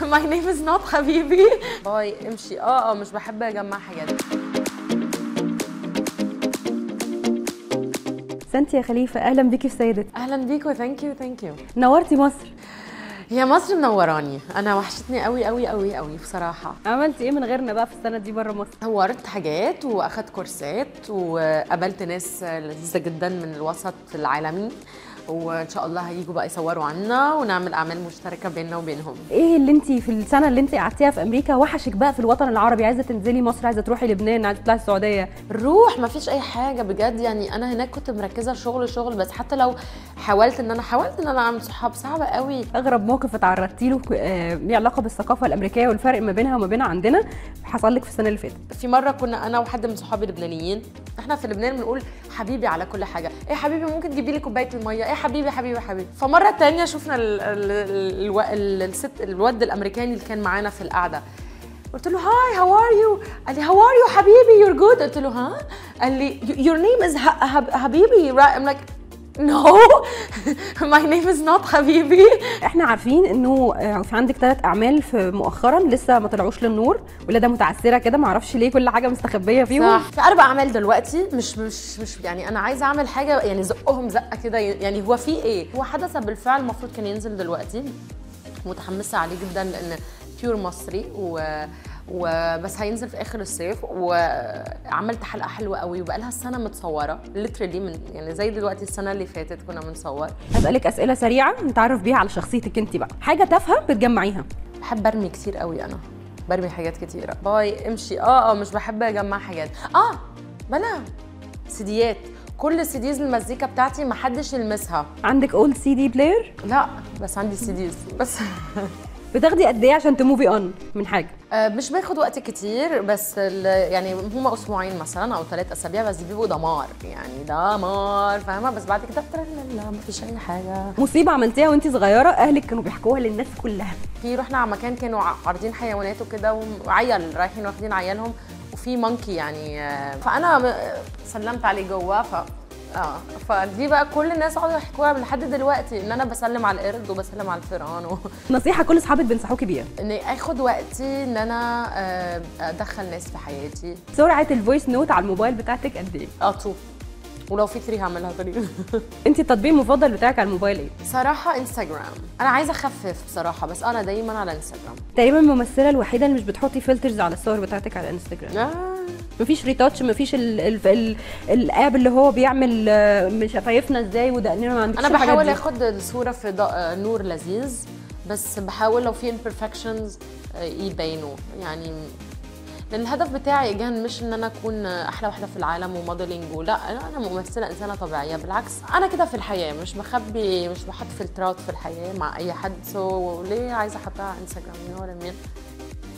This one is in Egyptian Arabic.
My name is not حبيبي باي امشي اه اه مش بحب اجمع حاجات سنتي يا خليفه اهلا بيكي في سيدت اهلا بيكوا ثانك يو ثانك يو نورتي مصر هي مصر منوراني انا وحشتني قوي قوي قوي قوي بصراحه عملتي ايه من غيرنا بقى في السنه دي بره مصر طورت حاجات واخدت كورسات وقابلت ناس لذيذه جدا من الوسط العالمي وان شاء الله هيجوا بقى يصوروا عنا ونعمل اعمال مشتركه بيننا وبينهم ايه اللي انت في السنه اللي انت قعدتيها في امريكا وحشك بقى في الوطن العربي عايزه تنزلي مصر عايزه تروحي لبنان عايزه تطلعي السعوديه روح ما فيش اي حاجه بجد يعني انا هناك كنت مركزه شغل شغل بس حتى لو حاولت ان انا حاولت ان انا اعمل صحاب صعبه قوي اغرب موقف اتعرضتي له آه، ليه علاقه بالثقافه الامريكيه والفرق ما بينها وما بين عندنا حصل لك في السنه اللي فاتت في مره كنا انا وحد من صحابي اللبنانيين احنا في لبنان بنقول حبيبي على كل حاجه ايه حبيبي ممكن تجيبي لي كوبايه الميه ايه حبيبي حبيبي حبيبي فمره تانية شفنا ال ال ال الو- ال الست الواد الامريكاني اللي كان معانا في القعده قلت له هاي هاو ار يو قال لي هاو ار يو حبيبي يور جود قلت له ها قال لي يور نيم از حبيبي ام لايك نو ماي نيم از نوت حبيبي احنا عارفين انه آه، في عندك ثلاث اعمال في مؤخرا لسه ما طلعوش للنور ولاده متعسره كده ما اعرفش ليه كل حاجه مستخبيه فيهم صح في اربع اعمال دلوقتي مش مش مش يعني انا عايزه اعمل حاجه يعني زقهم زقه كده يعني هو في ايه هو حدث بالفعل المفروض كان ينزل دلوقتي متحمسه عليه جدا لان بيور مصري و وبس هينزل في اخر الصيف وعملت حلقه حلوه قوي وبقى لها سنه متصوره ليترلي من يعني زي دلوقتي السنه اللي فاتت كنا بنصور هسالك اسئله سريعه نتعرف بيها على شخصيتك انت بقى حاجه تافهه بتجمعيها بحب ارمي كتير قوي انا برمي حاجات كتيره باي امشي اه اه مش بحب اجمع حاجات اه بلا سيديات كل سيديز المزيكا بتاعتي ما حدش يلمسها عندك اولد سي دي بلاير لا بس عندي سيديز بس بتاخدي قد ايه عشان تموفي اون من حاجه آه، مش باخد وقت كتير بس ال- يعني هما اسبوعين مثلا او ثلاث اسابيع بس بيبقوا دمار يعني دمار فاهمه بس بعد كده لا ما فيش اي حاجه مصيبه عملتيها وانت صغيره اهلك كانوا بيحكوها للناس كلها في رحنا على مكان كانوا ع- عارضين حيوانات وكده وعيل رايحين واخدين عيالهم وفي مونكي يعني آه، فانا م- سلمت عليه جوه ف اه فدي بقى كل الناس قعدوا يحكوها من لحد دلوقتي ان انا بسلم على القرد وبسلم على الفئران و... نصيحه كل اصحابك بينصحوكي بيها اني اخد وقتي ان انا آه، ادخل ناس في حياتي سرعه الفويس نوت على الموبايل بتاعتك قد ايه اطو ولو في تري هعملها تري انت التطبيق المفضل بتاعك على الموبايل ايه صراحة انستغرام انا عايزة اخفف بصراحة بس انا دايما على انستغرام تقريبا الممثله الوحيده اللي مش بتحطي فلترز على الصور بتاعتك على انستجرام آه. مفيش ريتاتش مفيش ال ال ال الاب اللي هو بيعمل آه، مش شفايفنا ازاي ودقننا ما عندكش انا الحاجات بحاول دي. اخد الصورة في ضوء- نور لذيذ بس بحاول لو في imperfections آه، يبينوا يعني لان الهدف بتاعي اجان مش ان انا اكون احلى واحده في العالم وموديلنج ولا انا أنا ممثله انسانه طبيعيه بالعكس انا كده في الحياه مش بخبي مش بحط فلترات في الحياه مع اي حد سو ليه عايزه احطها على انستغرام يو نو مين